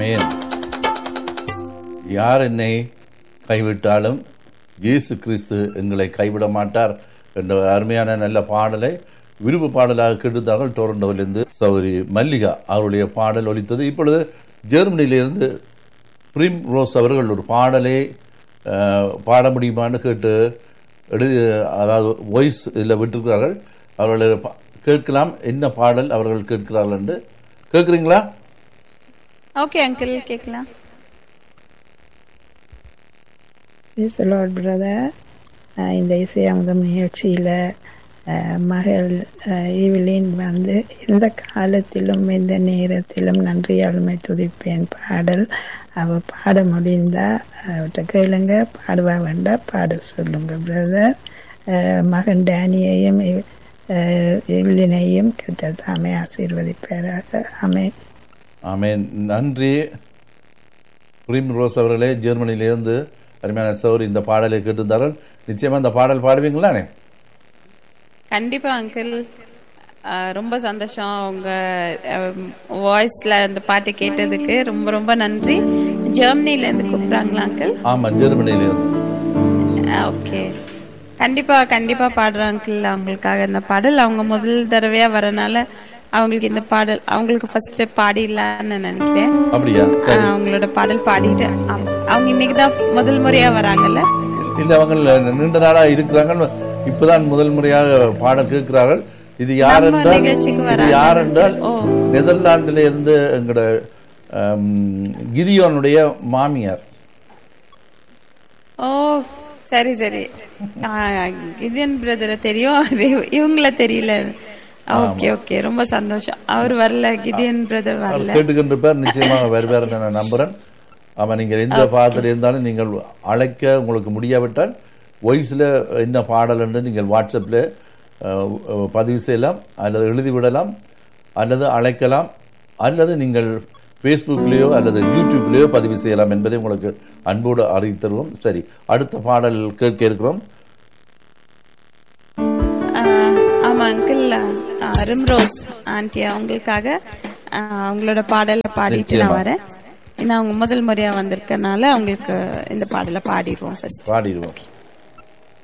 ஆமென் யார் என்னை கைவிட்டாலும் இயேசு கிறிஸ்து எங்களை கைவிட மாட்டார் என்ற அருமையான நல்ல பாடலை விருப்பு பாடலாக கேட்டுத்தார்கள் டொரண்டோவிலிருந்து சௌரி மல்லிகா அவருடைய பாடல் ஒலித்தது இப்பொழுது ஜெர்மனியிலிருந்து பிரிம் ரோஸ் அவர்கள் ஒரு பாடலை அஹ், பாட முடியுமான்னு கேட்டு எழுதி அதாவது வாய்ஸ் இதில் விட்டிருக்கிறார்கள் அவர்களை பா- கேட்கலாம் என்ன பாடல் அவர்கள் கேட்கிறார்கள் என்று கேட்குறீங்களா ஓகே அங்கிள் கேட்கலாம் Praise the Lord, brother. அஹ் இந்த இசை அமுதம் நிகழ்ச்சியில் மகள் அஹ், ஈவிலின் வந்து எந்த காலத்திலும் எந்த நேரத்திலும் நன்றியாளுமை துதிப்பேன் பாடல் அவ பாட முடிந்தா அவட்ட கேளுங்க பாடுவா வேண்டா பாட சொல்லுங்க பிரதர் மகன் டேனியையும் இவ்- அஹ், ஈவிலினையும் கத்தர் தாமே ஆசீர்வதிப்பாராக ஆமென் ஆமென் நன்றி பிரிம் ரோஸ் அவர்களே ஜெர்மனியிலிருந்து அருமையான சௌரி இந்த பாடலை கேட்டிருந்தார்கள் நிச்சயமா இந்த பாடல் பாடுவீங்களானே கண்டிப்பா அங்கிள் ரொம்ப சந்தோஷம் உங்க வாய்ஸ்ல அந்த பாட்டு கேட்டதுக்கு ரொம்ப ரொம்ப நன்றி ஜெர்மனில இருந்து கூப்பிடுறாங்களா அங்கிள் ஆமா ஜெர்மனியிலிருந்து ஓகே கண்டிப்பா கண்டிப்பா பாடுறேன் அங்கிள் அவங்களுக்காக இந்த பாடல் அவங்க முதல் தடவையா வரனால அவங்களுக்கு இந்த பாடல் அவங்களுக்கு ஃபர்ஸ்ட் பாடிடலான்னு நினைக்கிறேன் அப்படியா சரி ஆஹ் அவங்களோட பாடல் பாடிட்டு ஆமா. அவங்க இன்னைக்கு தான் முதல் முறையா வராங்கல்ல இல்ல அவங்க நீண்ட நாளா இருக்கிறாங்க இப்பதான் முதல் முறையாக பாடல் கேட்கிறார்கள் இது யார் நம்ம என்றால் நிகழ்ச்சிக்கு இது வராங்க. யார் என்றால் ஓ. நெதர்லாந்தில இருந்து எங்களோட ஆம், கிதியோனுடைய மாமியார் ஓ சரி சரி கிதியன் பிரதரை தெரியும் இவங்கள தெரியல ஓகே ஓகே ரொம்ப சந்தோஷம் அவர் வரல கிதியன் பிரதர் அவர் வரல கேட்டுக்கின்றிருப்பார் நிச்சயமாக வருவார் நான் நம்புறேன் அவன் நீங்கள் எந்த பாதத்தில் இருந்தாலும் நீங்கள் அழைக்க உங்களுக்கு முடியாவிட்டால் வாய்ஸில் என்ன பாடல் என்று நீங்கள் வாட்ஸ்அப்பில் பதிவு செய்யலாம் அல்லது எழுதிவிடலாம் அல்லது அழைக்கலாம் அல்லது நீங்கள் ஃபேஸ்புக்லேயோ அல்லது யூடியூப்லேயோ பதிவு செய்யலாம் என்பதை உங்களுக்கு அன்போடு அறிவித்தருவோம் சரி அடுத்த பாடல் கேட்க இருக்கிறோம் ஆஹ் ஆமா அங்கிள் ரிம்ரோஸ் ஆண்டி அவங்களுக்காக ஆஹ் அவங்களோட பாடலை பாடிட்டு நான் வரேன் ஏன்னா அவங்க முதல் முறையா வந்திருக்கனால அவங்களுக்கு இந்த பாடலை பாடிடுவோம் ஃபர்ஸ்ட் பாடிடுவோம்